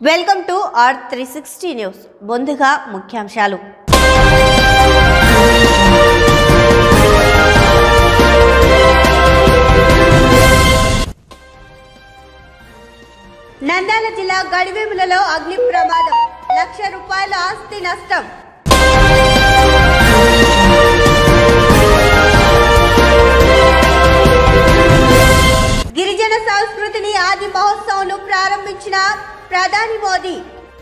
Welcome to R three sixty news ముందుగా ముఖ్యాంశాలు నంద్యాల జిల్లా గడివేములలో అగ్ని ప్రమాదం లక్ష రూపాయల ఆస్తి నష్టం గిరిజన సంస్కృతిని ఆది మహోత్సవం ప్రారంభించిన ప్రధాని మోదీ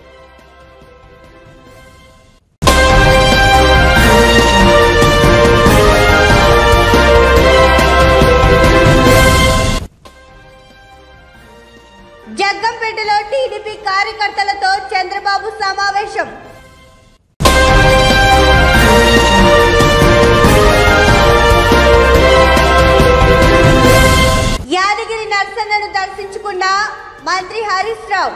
జగ్గంపేటలో టీడీపీ కార్యకర్తలతో చంద్రబాబు సమావేశం యాదగిరి నర్సన్నను దర్శించుకున్న మంత్రి హరీష్ రావు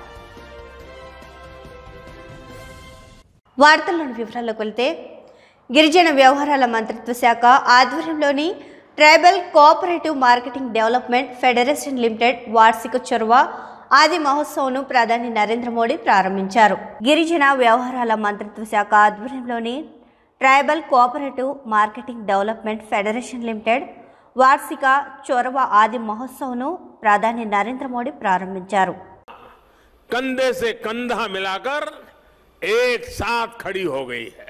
వార్తల్లోని వివరాల్లోకి వెళ్తే గిరిజన వ్యవహారాల మంత్రిత్వ శాఖ ఆధ్వర్యంలోని tribal cooperative marketing development federation limited వార్షిక చొరవ ఆది మహోత్సవంను ప్రధాని నరేంద్ర మోడీ ప్రారంభించారు గిరిజన వ్యవహారాల మంత్రిత్వ శాఖ ఆధ్వర్యంలోని tribal cooperative marketing development federation limited వార్షిక చొరవ ఆది మహోత్సవ్ను ప్రధాని నరేంద్ర మోడీ ప్రారంభించారు कंधे से कंधा मिलाकर एक साथ खड़ी हो गई है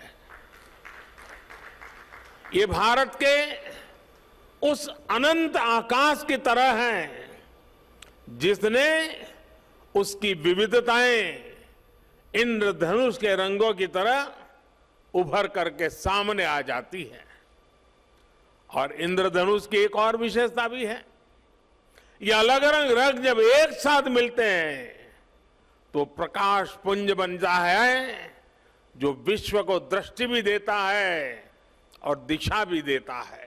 ये भारत के उस अनंत आकाश की तरह है जिसने उसकी विविधताएं इंद्रधनुष के रंगों की तरह उभर करके सामने आ जाती है और इंद्रधनुष की एक और विशेषता भी है ये अलग अलग रंग जब एक साथ मिलते हैं तो प्रकाश पुंज बनता है जो विश्व को दृष्टि भी देता है और दिशा भी देता है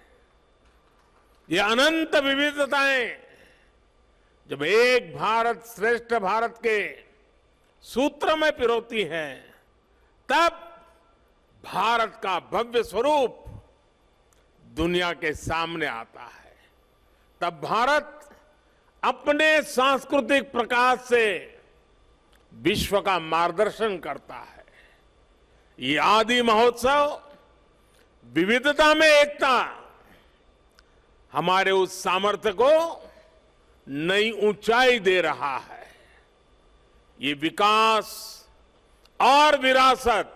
ये अनंत विविधताएं जब एक भारत श्रेष्ठ भारत के सूत्र में पिरोती हैं तब भारत का भव्य स्वरूप दुनिया के सामने आता है तब भारत अपने सांस्कृतिक प्रकाश से विश्व का मार्गदर्शन करता है ये आदि महोत्सव विविधता में एकता हमारे उस सामर्थ्य को नई ऊंचाई दे रहा है ये विकास और विरासत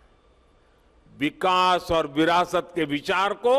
विकास और विरासत के विचार को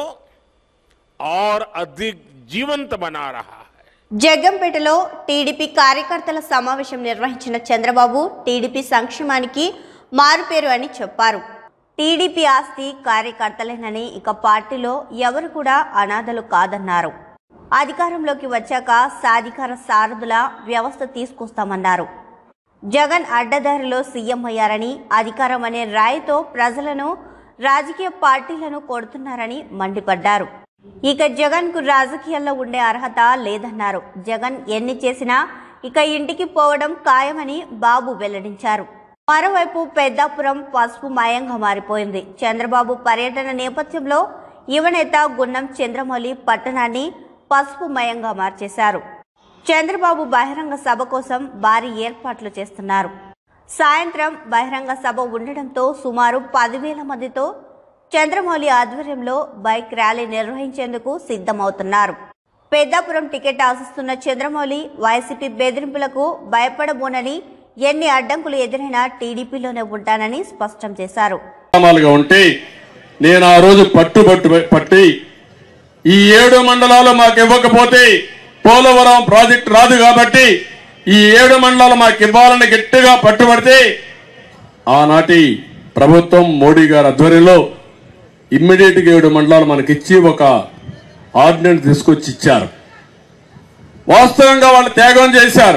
और अधिक जीवंत बना रहा है జగ్గంపేటలో టీడీపీ కార్యకర్తల సమావేశం నిర్వహించిన చంద్రబాబు టీడీపీ సంక్షేమానికి మారుపేరు అని చెప్పారు టీడీపీ ఆస్తి కార్యకర్తలేనని ఇక పార్టీలో ఎవరు కూడా అనాథలు కాదన్నారు అధికారంలోకి వచ్చాక సాధికార సారథుల వ్యవస్థ తీసుకొస్తామన్నారు జగన్ అడ్డదారిలో సీఎం అయ్యారని అధికారం అనే రాయితో ప్రజలను రాజకీయ పార్టీలను కొడుతున్నారని మండిపడ్డారు ఇక జగన్ కు రాజకీయాల్లో ఉండే అర్హత లేదన్నారు జగన్ ఎన్ని చేసినా ఇక ఇంటికి పోవడం ఖాయమని బాబు వెల్లడించారు మరోవైపు పెద్దాపురం పసుపు మయంగా మారిపోయింది చంద్రబాబు పర్యటన నేపథ్యంలో యువనేత గున్నం చంద్రమౌళి పట్టణాన్ని పసుపు మయంగా మార్చేశారు చంద్రబాబు బహిరంగ సభ కోసం భారీ ఏర్పాట్లు చేస్తున్నారు సాయంత్రం బహిరంగ సభ ఉండడంతో సుమారు పదివేల మందితో చంద్రమౌళి ఆధ్వర్యంలో బైక్ ర్యాలీ నిర్వహించేందుకు సిద్ధమవుతున్నారు పెద్దాపురం టికెట్ ఆశిస్తున్న చంద్రమౌళి వైసీపీ బెదిరింపులకు భయపడబోనని ఎన్ని అడ్డంకులు ఎదురైనా టీడీపీలోనే ఉంటానని స్పష్టం చేశారు గ్రామాలుగా ఉంటే నేను ఆ రోజు పట్టుబట్టు పట్టి ఈ ఏడు మండలాలు మాకు ఇవ్వకపోతే పోలవరం ప్రాజెక్టు రాదు కాబట్టి ఈ ఏడు మండలాలు మాకు ఇవ్వాలని గట్టిగా పట్టుబడితే ఆనాటి ప్రభుత్వం మోడీ గారి ఆధ్వర్యంలో ఇమ్మీడియట్ గా ఏడు మండలాలు మనకిచ్చి ఒక ఆర్డినెన్స్ తీసుకొచ్చి ఇచ్చారు వాస్తవంగా వాళ్ళు త్యాగం చేశారు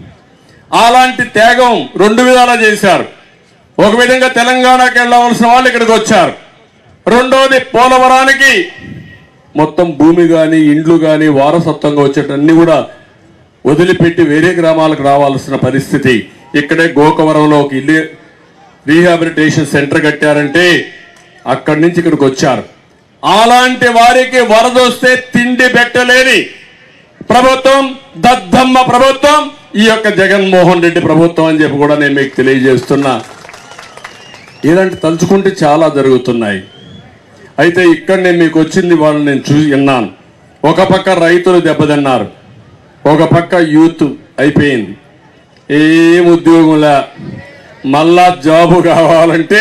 అలాంటి త్యాగం రెండు విధాలా చేశారు ఒక విధంగా తెలంగాణకి వెళ్ళవలసిన వాళ్ళు ఇక్కడికి వచ్చారు రెండోది పోలవరానికి మొత్తం భూమి గాని ఇండ్లు గాని వారసత్వంగా వచ్చేటన్ని కూడా వదిలిపెట్టి వేరే గ్రామాలకు రావాల్సిన పరిస్థితి ఇక్కడే గోకవరంలో ఒక ఇల్లు రీహాబిలిటేషన్ సెంటర్ కట్టారంటే అక్కడి నుంచి ఇక్కడికి వచ్చారు అలాంటి వారికి వరదొస్తే తిండి పెట్టలేని ప్రభుత్వం దద్దమ్మ ప్రభుత్వం ఈ యొక్క జగన్మోహన్ రెడ్డి ప్రభుత్వం అని చెప్పి కూడా నేను మీకు తెలియజేస్తున్నా ఇలాంటి తలుచుకుంటే చాలా జరుగుతున్నాయి అయితే ఇక్కడ నేను మీకు వచ్చింది వాళ్ళు నేను చూసి విన్నాను ఒక పక్క రైతులు దెబ్బతిన్నారు ఒక పక్క యూత్ అయిపోయింది ఏం ఉద్యోగంలా మళ్ళా జాబు కావాలంటే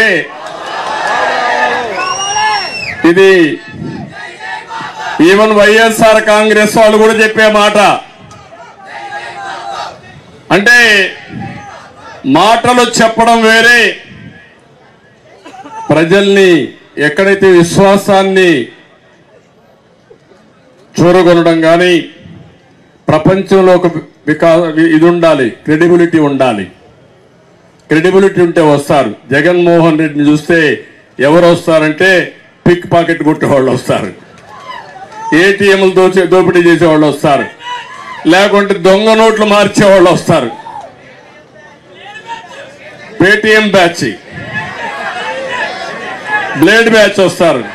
ఇది ఈవెన్ వైఎస్ఆర్ కాంగ్రెస్ వాళ్ళు కూడా చెప్పే మాట అంటే మాటలు చెప్పడం వేరే ప్రజల్ని ఎక్కడైతే విశ్వాసాన్ని చూరగొనడం కానీ ప్రపంచంలో ఒక వికా ఇది ఉండాలి క్రెడిబిలిటీ ఉండాలి క్రెడిబిలిటీ ఉంటే వస్తారు జగన్మోహన్ రెడ్డిని చూస్తే ఎవరు వస్తారంటే పిక్ పాకెట్ కొట్టే వాళ్ళు వస్తారు ఏటీఎంలు దోచే దోపిడీ చేసే వాళ్ళు వస్తారు లేకుంటే దొంగ నోట్లు మార్చే వాళ్ళు వస్తారు పేటిఎం బ్యాచ్ బ్లేడ్ బ్యాచ్ వస్తారు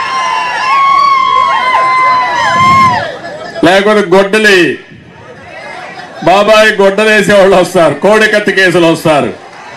లేకపోతే గొడ్డలి బాబాయ్ గొడ్డలేసే వాళ్ళు వస్తారు కోడికత్తి కేసులు వస్తారు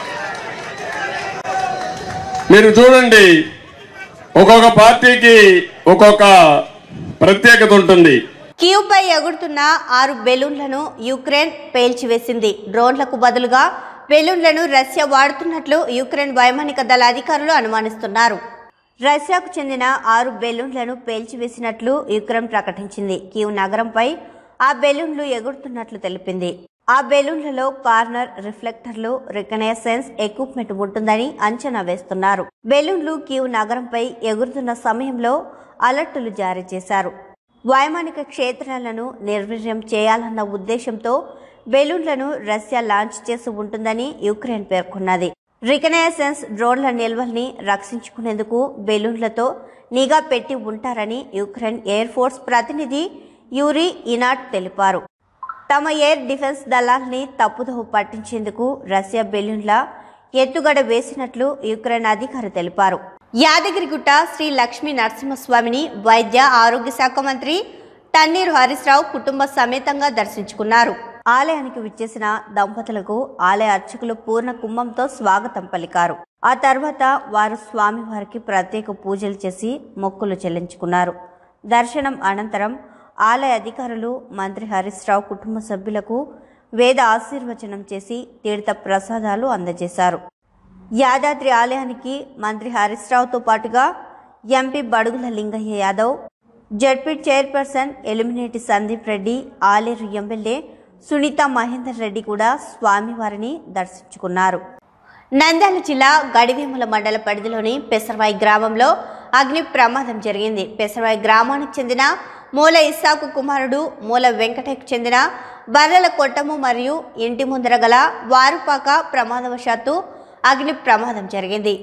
మీరు చూడండి ఒక్కొక్క పార్టీకి ఒక్కొక్క ప్రత్యేకత ఉంటుంది కీవ్పై ఎగురుతున్న ఆరు బెలూన్లను యుక్రెయిన్ పేల్చివేసింది డ్రోన్లకు బదులుగా బెలూన్లను రష్యా వాడుతున్నట్లు యుక్రెయిన్ వైమానిక దళ అధికారులు అనుమానిస్తున్నారు రష్యాకు చెందిన ఆరు బెలూన్లను పేల్చివేసినట్లు యుక్రెయిన్ ప్రకటించింది కీవ్ నగరంపై ఆ బెలూన్లు ఎగురుతున్నట్లు తెలిపింది ఆ బెలూన్లలో కార్నర్ రిఫ్లెక్టర్లు రికనైసెన్స్ ఎక్విప్మెంట్ ఉంటుందని అంచనా వేస్తున్నారు బెలూన్లు కీవ్ నగరంపై ఎగురుతున్న సమయంలో అలర్టులు జారీ చేశారు వైమానిక క్షేత్రాలను నిర్వీర్యం చేయాలన్న ఉద్దేశంతో బెలూన్లను రష్యా లాంచ్ చేసి ఉంటుందని యుక్రెయిన్ పేర్కొన్నది రికనైసెన్స్ డ్రోన్ల నిల్వల్ని రక్షించుకునేందుకు బెలూన్లతో నిఘా పెట్టి ఉంటారని యుక్రెయిన్ ఎయిర్ ఫోర్స్ ప్రతినిధి యూరి ఇనాట్ తెలిపారు తమ ఎయిర్ డిఫెన్స్ దళాల్ని తప్పుదోవ పట్టించేందుకు రష్యా బెలూన్ల ఎత్తుగడ వేసినట్లు యుక్రెయిన్ అధికారి తెలిపారు యాదగిరిగుట్ట శ్రీ లక్ష్మీ నరసింహస్వామిని వైద్య ఆరోగ్య శాఖ మంత్రి తన్నీరు హరీశ్రావు కుటుంబ సమేతంగా దర్శించుకున్నారు ఆలయానికి విచ్చేసిన దంపతులకు ఆలయ అర్చకులు పూర్ణ కుంభంతో స్వాగతం పలికారు ఆ తర్వాత వారు స్వామివారికి ప్రత్యేక పూజలు చేసి మొక్కులు చెల్లించుకున్నారు దర్శనం అనంతరం ఆలయ అధికారులు మంత్రి హరీష్ రావు కుటుంబ సభ్యులకు వేద ఆశీర్వచనం చేసి తీర్థ ప్రసాదాలు అందజేశారు యాదాద్రి ఆలయానికి మంత్రి హరీష్ రావుతో పాటుగా MP Badugula Lingaiah Yadav ZP chairperson Elimineti Sandeep Reddy Aleru MLA Sunitha Mahender Reddy కూడా స్వామివారిని దర్శించుకున్నారు నంద్యాల జిల్లా గడివేముల మండల పరిధిలోని పెసరవాయి గ్రామంలో అగ్ని ప్రమాదం జరిగింది పెసరవాయి గ్రామానికి చెందిన మూల ఇస్సాకు కుమారుడు మూల వెంకటకు చెందిన బర్రెల కొట్టము మరియు ఇంటి ముందర గల వారుపాక ప్రమాదవశాత్తు అగ్ని ప్రమాదం జరిగింది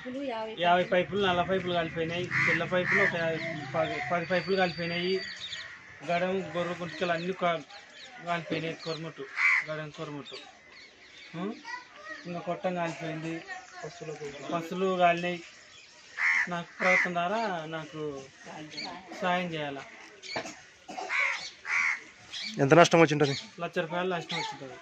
యాభై పైపులు నల్ల పైపులు కలిపినాయి తెల్ల పైపులు ఒక పది పది పైపులు కలిపినాయి గడం గొర్రె గుంటకలు అన్ని కా- కాలిపోయినాయి కొరమట్టు గడం కొరమట్టు ఉం? ఇంకా కొట్టం కాలిపోయింది బస్సులు కాలినాయి నాకు ప్రభుత్వం ద్వారా నాకు సాయం చేయాలా ఎంత నష్టం వచ్చింటుంది లక్ష రూపాయలు నష్టం వచ్చింటుంది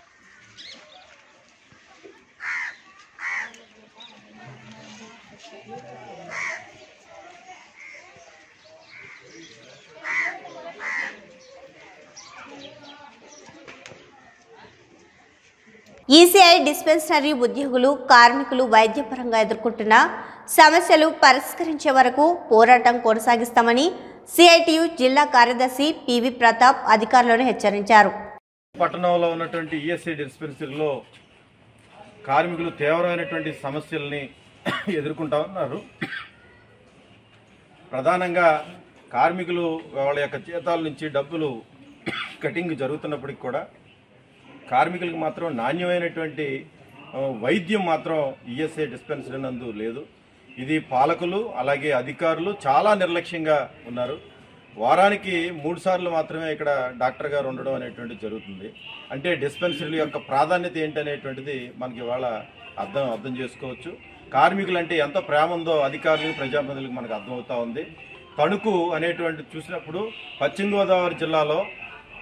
ఈసీఐ డిస్పెన్సరీ ఉద్యోగులు కార్మికులు వైద్యపరంగా ఎదుర్కొంటున్న సమస్యలు పరిష్కరించే వరకు పోరాటం కొనసాగిస్తామని సిఐటియు జిల్లా కార్యదర్శి పివి ప్రతాప్ అధికారులను హెచ్చరించారు పట్టణంలో ఉన్నటువంటి ఈఎస్ఐ డిస్పెన్సరీలో కార్మికులు తీవ్రమైనటువంటి సమస్యల్ని ఎదుర్కొంటా ఉన్నారు ప్రధానంగా కార్మికులు వాళ్ళ యొక్క జీతాల నుంచి డబ్బులు కటింగ్ జరుగుతున్నప్పటికి కూడా కార్మికులకు మాత్రం నాణ్యమైనటువంటి ఆ, వైద్యం మాత్రం ఈఎస్ఐ డిస్పెన్సరీ నందు లేదు ఇది పాలకులు అలాగే అధికారులు చాలా నిర్లక్ష్యంగా ఉన్నారు వారానికి మూడు సార్లు మాత్రమే ఇక్కడ డాక్టర్ గారు ఉండడం అనేటువంటిది జరుగుతుంది అంటే డిస్పెన్సరీల యొక్క ప్రాధాన్యత ఏంటనేటువంటిది మనకి ఇవాళ అర్థం అర్థం చేసుకోవచ్చు కార్మికులు అంటే ఎంత ప్రేమ ఉందో అధికారులకు ప్రజాప్రతినిధులకు మనకు అర్థమవుతా ఉంది తణుకు అనేటువంటి చూసినప్పుడు పశ్చిమ గోదావరి జిల్లాలో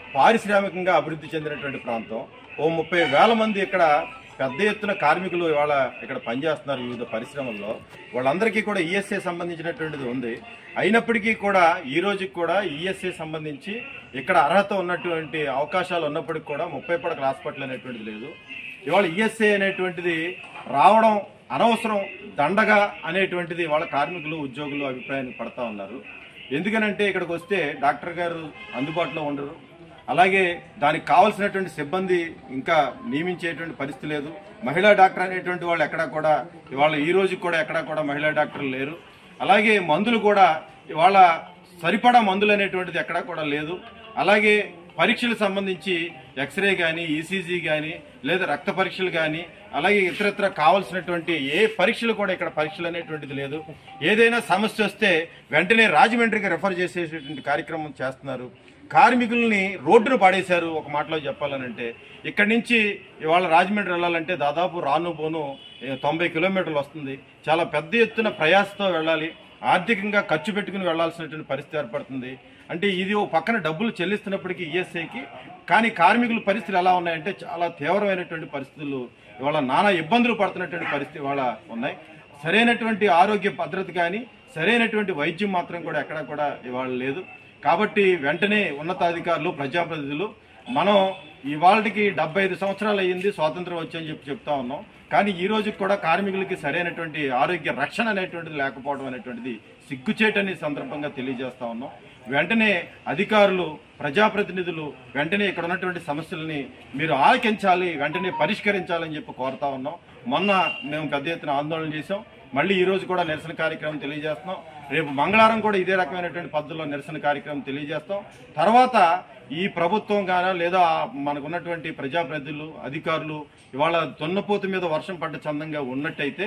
పారిశ్రామికంగా అభివృద్ధి చెందినటువంటి ప్రాంతం ఓ ముప్పై వేల మంది ఇక్కడ పెద్ద ఎత్తున కార్మికులు ఇవాళ ఇక్కడ పనిచేస్తున్నారు వివిధ పరిశ్రమల్లో వాళ్ళందరికీ కూడా ఈఎస్ఐ సంబంధించినటువంటిది ఉంది అయినప్పటికీ కూడా ఈ రోజుకి కూడా ఈఎస్ఐ సంబంధించి ఇక్కడ అర్హత ఉన్నటువంటి అవకాశాలు ఉన్నప్పటికీ కూడా ముప్పై పడకల హాస్పిటల్ అనేటువంటిది లేదు ఇవాళ ఈఎస్ఐ అనేటువంటిది రావడం అనవసరం దండగా అనేటువంటిది వాళ్ళ కార్మికులు ఉద్యోగులు అభిప్రాయాన్ని పడతా ఉన్నారు ఎందుకనంటే ఇక్కడికి వస్తే డాక్టర్ గారు అందుబాటులో ఉండరు అలాగే దానికి కావాల్సినటువంటి సిబ్బంది ఇంకా నియమించేటువంటి పరిస్థితి లేదు మహిళా డాక్టర్ అనేటువంటి వాళ్ళు ఎక్కడా కూడా ఇవాళ ఈ రోజు కూడా ఎక్కడా కూడా మహిళా డాక్టర్లు లేరు అలాగే మందులు కూడా ఇవాళ సరిపడా మందులు అనేటువంటిది ఎక్కడా కూడా లేదు అలాగే పరీక్షలకు సంబంధించి ఎక్స్రే కానీ ఈసీజీ కానీ లేదా రక్త పరీక్షలు కానీ అలాగే ఇతరత్ర కావాల్సినటువంటి ఏ పరీక్షలు కూడా ఇక్కడ పరీక్షలు అనేటువంటిది లేదు ఏదైనా సమస్య వస్తే వెంటనే రాజమండ్రికి రెఫర్ చేసేటటువంటి కార్యక్రమం చేస్తున్నారు కార్మికుల్ని రోడ్డును పాడేశారు ఒక మాటలో చెప్పాలనంటే ఇక్కడి నుంచి ఇవాళ రాజమండ్రి వెళ్ళాలంటే దాదాపు రాను పోను ఏ, తొంభై కిలోమీటర్లు వస్తుంది చాలా పెద్ద ఎత్తున ప్రయాసతో వెళ్ళాలి ఆర్థికంగా ఖర్చు పెట్టుకుని వెళ్లాల్సినటువంటి పరిస్థితి ఏర్పడుతుంది అంటే ఇది ఓ పక్కన డబ్బులు చెల్లిస్తున్నప్పటికీ ఈఎస్ఐకి కానీ కార్మికుల పరిస్థితులు ఎలా ఉన్నాయంటే చాలా తీవ్రమైనటువంటి పరిస్థితులు ఇవాళ నానా ఇబ్బందులు పడుతున్నటువంటి పరిస్థితి ఇవాళ ఉన్నాయి సరైనటువంటి ఆరోగ్య భద్రత కానీ సరైనటువంటి వైద్యం మాత్రం కూడా ఎక్కడా కూడా ఇవాళ లేదు కాబట్టి వెంటనే ఉన్నతాధికారులు ప్రజాప్రతినిధులు మనం ఇవాళకి డెబ్బై ఐదు సంవత్సరాలు అయ్యింది స్వాతంత్రం వచ్చని చెప్పి చెప్తా ఉన్నాం కానీ ఈ రోజుకి కూడా కార్మికులకి సరైనటువంటి ఆరోగ్య రక్షణ అనేటువంటిది లేకపోవడం అనేటువంటిది సిగ్గుచేటని సందర్భంగా తెలియజేస్తా ఉన్నాం వెంటనే అధికారులు ప్రజాప్రతినిధులు వెంటనే ఇక్కడ ఉన్నటువంటి సమస్యలని మీరు ఆలకించాలి వెంటనే పరిష్కరించాలని చెప్పి కోరుతా ఉన్నాం మొన్న మేము పెద్ద ఎత్తున ఆందోళన చేశాం మళ్ళీ ఈ రోజు కూడా నిరసన కార్యక్రమం తెలియజేస్తున్నాం రేపు మంగళవారం కూడా ఇదే రకమైనటువంటి పద్ధతిలో నిరసన కార్యక్రమం తెలియజేస్తాం తర్వాత ఈ ప్రభుత్వం గానా లేదా మనకున్నటువంటి ప్రజాప్రతినిధులు అధికారులు ఇవాళ దున్నపోతు మీద వర్షం పడ్డ చందంగా ఉన్నట్టయితే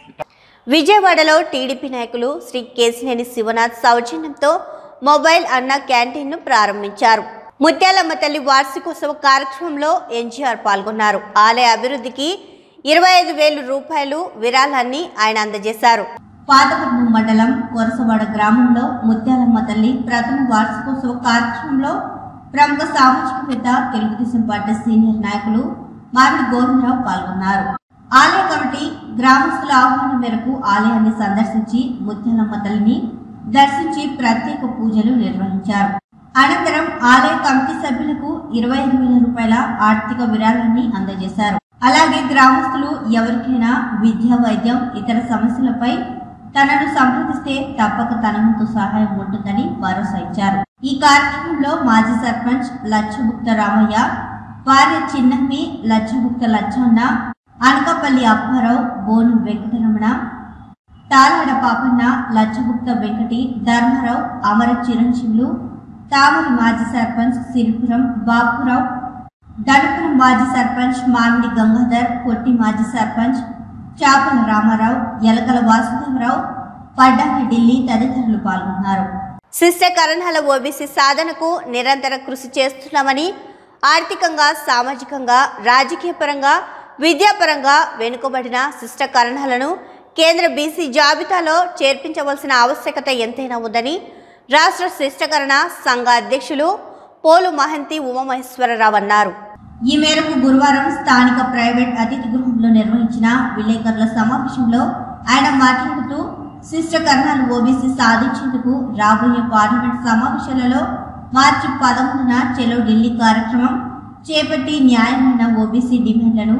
విజయవాడలో టీడీపీ నాయకులు శ్రీ కేసినేని శివనాథ్ సౌజన్యంతో మొబైల్ అన్న క్యాంటీన్ను ప్రారంభించారు ముత్యాలమ్మ తల్లి వార్షికోత్సవ కార్యక్రమంలో ఎన్జీఆర్ పాల్గొన్నారు ఆలయ అభివృద్ధికి ఇరవై ఐదు వేలు రూపాయలు విరాళాన్ని ఆయన అందజేశారు పాతపట్నం మండలం కొరసవాడ గ్రామంలో ముత్యాలమ్మ తల్లి ప్రథమ వార్షికోత్సవ కార్యక్రమంలో ప్రముఖ సామాజికవేత్త తెలుగుదేశం పార్టీ సీనియర్ నాయకులు మామిడి గోవిందరావు పాల్గొన్నారు ఆలయ కమిటీ గ్రామస్తుల ఆహ్వానం మేరకు ఆలయాన్ని సందర్శించి ముత్యాలమ్మ తల్లిని దర్శించి ప్రత్యేక పూజలు నిర్వహించారు అనంతరం ఆలయ కమిటీ సభ్యులకు ఇరవై ఐదు వేల రూపాయల ఆర్థిక విరాళాన్ని అందజేశారు అలాగే గ్రామస్తులు ఎవరికైనా విద్య వైద్యం ఇతర సమస్యలపై తనను సంప్రదిస్తే తప్పక తన వంతు సహాయం ఉంటుందని భరోసా ఇచ్చారు ఈ కార్యక్రమంలో మాజీ సర్పంచ్ లచ్చగుప్త రామయ్య భార్య చిన్నమ్మి లచ్చగుప్త లచ్చన్న అనకపల్లి అప్పారావు బోను వెంకటరమణ తాలాడ పాపన్న లచ్చగుప్త వెంకటి ధర్మారావు అమర చిరంజీవులు తామరి మాజీ సర్పంచ్ సిరిపురం బాపురావు దనపురం మాజీ సర్పంచ్ మామిడి గంగాధర్ కొట్టి మాజీ సర్పంచ్ చాపల రామారావు ఎలకల వాసుదేవరావు పడ్డాల ఢిల్లీ తదితరులు పాల్గొన్నారు శిష్ట కరణాల ఓబీసీ సాధనకు నిరంతర కృషి చేస్తున్నామని ఆర్థికంగా సామాజికంగా రాజకీయపరంగా విద్యాపరంగా వెనుకబడిన శిష్ట కరణాలను కేంద్ర బీసీ జాబితాలో చేర్పించవలసిన ఆవశ్యకత ఎంతైనా ఉందని రాష్ట్ర శిష్టకరణ సంఘ అధ్యక్షులు పోలు మహంతి ఉమామహేశ్వరరావు అన్నారు ఈ మేరకు గురువారం స్థానిక ప్రైవేట్ అతిథి గృహంలో నిర్వహించిన విలేకరుల సమావేశంలో ఆయన మాట్లాడుతూ శిష్ట కర్ణాలు ఓబీసీ సాధించేందుకు రాబోయే పార్లమెంట్ సమావేశాలలో మార్చి పదమూడున చెలో ఢిల్లీ కార్యక్రమం చేపట్టి న్యాయమైన ఓబీసీ డిమాండ్లను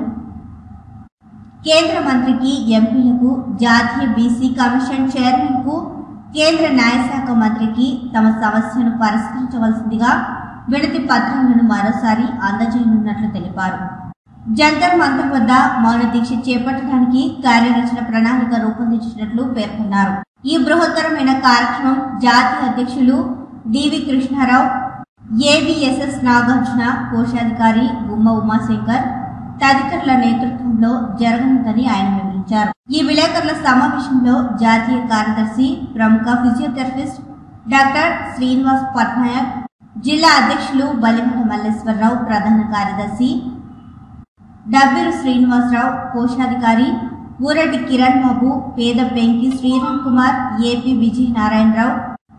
కేంద్ర మంత్రికి ఎంపీలకు జాతీయ బీసీ కమిషన్ చైర్మన్ కు కేంద్ర న్యాయశాఖ మంత్రికి తమ సమస్యను పరిష్కరించవలసిందిగా విడతి పత్రాలను మరోసారి అందజేయనున్నట్లు తెలిపారు జంతర్ మంతర్ వద్ద మౌన దీక్ష చేపట్టడానికి కార్యరచన ప్రణాళిక రూపొందించినట్లు పేర్కొన్నారు ఈ బృహత్తరమైన కార్యక్రమం జాతీయ అధ్యక్షులు డివి కృష్ణారావు ఏబిఎస్ఎస్ నాగార్జున కోశాధికారి గుమ్మ ఉమాశంకర్ తదితరుల నేతృత్వంలో జరగనుందని ఆయన వివరించారు ఈ విలేకరుల సమావేశంలో జాతీయ కార్యదర్శి ప్రముఖ ఫిజియోథెరపిస్ట్ డాక్టర్ శ్రీనివాస్ పట్నాయక్ జిల్లా అధ్యక్షులు బలిమల మల్లేశ్వరరావు ప్రధాన కార్యదర్శి డబ్బిరు శ్రీనివాసరావు కోశాధికారి ఊరటి Kiran Babu Peda Penki Sriram Kumar AP Vijaya Narayanarao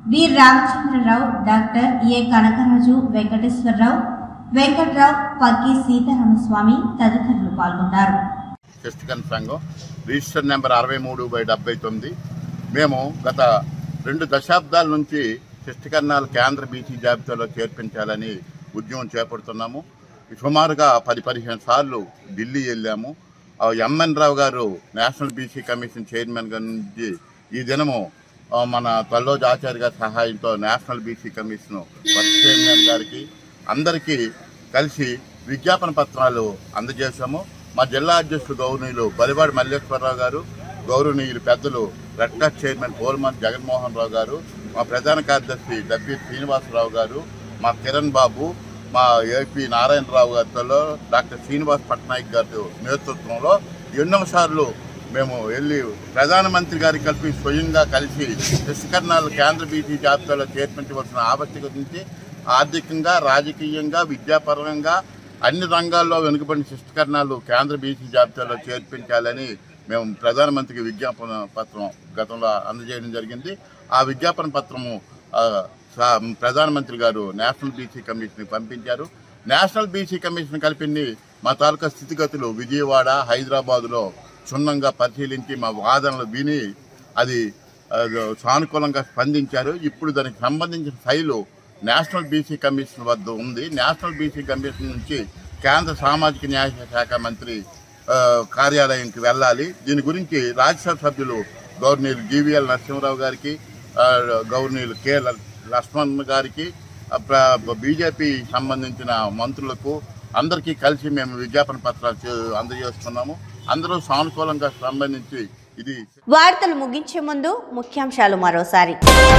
V Ramachandrarao doctor A Kanakaraju Venkateswararao Venkatrao Pakki Seetharamaswamy తదితరులు పాల్గొన్నారు క్రిస్టియన్ సంఘం రిజిస్టర్ నెంబర్ అరవై మూడు బై డెబ్బై తొమ్మిది మేము గత రెండు దశాబ్దాల నుంచి శిష్టకర్ణాల కేంద్ర బీసీ జాబితాలో చేర్పించాలని ఉద్యమం చేపడుతున్నాము సుమారుగా పది పదిహేను సార్లు ఢిల్లీ వెళ్ళాము ఆ ఎంఎన్ రావు గారు నేషనల్ బీసీ కమిషన్ చైర్మన్ గారి నుంచి ఈ దినము ఆ, మన తల్లోజు ఆచార్య గారి సహాయంతో national BC commission work chairman గారికి అందరికీ కలిసి విజ్ఞాపన పత్రాలు అందజేశాము మా జిల్లా అధ్యక్షుడు గౌరవనీయులు బలివాడి మల్లేశ్వరరావు గారు గౌరవనీయులు పెద్దలు రెడ్ క్రాస్ చైర్మన్ పోల్మన్ జగన్మోహన్ రావు గారు మా ప్రధాన కార్యదర్శి డబ్బి శ్రీనివాసరావు గారు మా కిరణ్ బాబు మా ఏపీ నారాయణరావు గారితో డాక్టర్ శ్రీనివాస్ పట్నాయక్ గారి నేతృత్వంలో ఎన్నో సార్లు మేము వెళ్ళి ప్రధానమంత్రి గారికి కలిపి స్వయంగా కలిసి శిశుకర్ణాలు కేంద్ర బీసీ జాబితాలో చేర్పించవలసిన ఆవశ్యకత నుంచి ఆర్థికంగా రాజకీయంగా విద్యాపరంగా అన్ని రంగాల్లో వెనుకబడిన శిష్టకరణాలు కేంద్ర బీసీ జాబితాలో చేర్పించాలని మేము ప్రధానమంత్రికి విజ్ఞాపన పత్రం గతంలో అందజేయడం జరిగింది ఆ విజ్ఞాపన పత్రము ఆ, సా- ప్రధానమంత్రి గారు నేషనల్ బీసీ కమిషన్కి పంపించారు నేషనల్ బీసీ కమిషన్ కలిపింది మా తాలూకా స్థితిగతులు విజయవాడ హైదరాబాదులో క్షుణ్ణంగా పరిశీలించి మా వాదనలు విని అది ఆ, సానుకూలంగా స్పందించారు ఇప్పుడు దానికి సంబంధించిన ఫైలు నేషనల్ బీసీ కమిషన్ వద్ద ఉంది నేషనల్ బీసీ కమిషన్ నుంచి కేంద్ర సామాజిక న్యాయ శాఖ మంత్రి ఆ, కార్యాలయంకి వెళ్ళాలి దీని గురించి రాజ్యసభ సభ్యులు గవర్నర్ జీవీఎల్ నరసింహరావు గారికి ఆ, గవర్నర్ కె ల- లక్ష్మణ్ గారికి ఆ, ప్ర- బీజేపీ సంబంధించిన మంత్రులకు అందరికీ కలిసి మేము విజ్ఞాపన పత్రాలు చే- అందజేస్తున్నాము అందరూ సానుకూలంగా సంబంధించి ఇది వార్తలు ముగించే ముందు ముఖ్యాంశాలు మరోసారి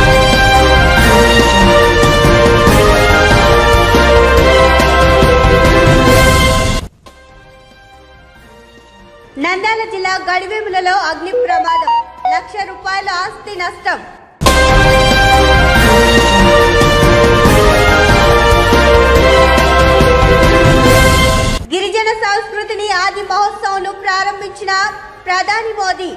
నంద్యాల జిల్లా గడివేములలో అగ్ని ప్రమాదం లక్ష రూపాయల ఆస్తి నష్టం గిరిజన సంస్కృతిని ఆది మహోత్సవం ప్రారంభించిన ప్రధాని మోదీ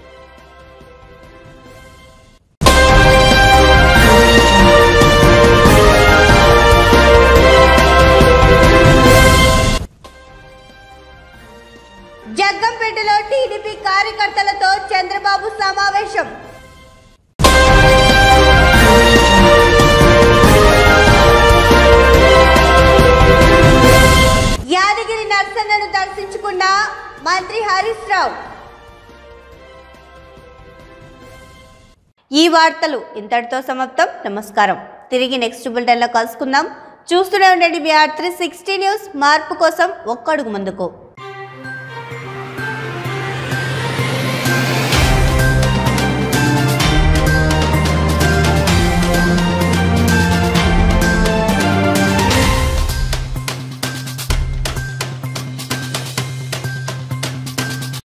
జగ్గంపేటలో టీడీపీ కార్యకర్తలతో చంద్రబాబు సమావేశం యాదగిరి నర్సన్నను దర్శించుకున్న మంత్రి హరీష్ రావు ఈ వార్తలు ఇంతటితో సమాప్తం నమస్కారం తిరిగి నెక్స్ట్ బులెటిన్లో కలుసుకుందాం చూస్తూనే ఉండండి బీఆర్ త్రీ సిక్స్టీ న్యూస్ మార్పు కోసం ఒక్కడుగు ముందుకు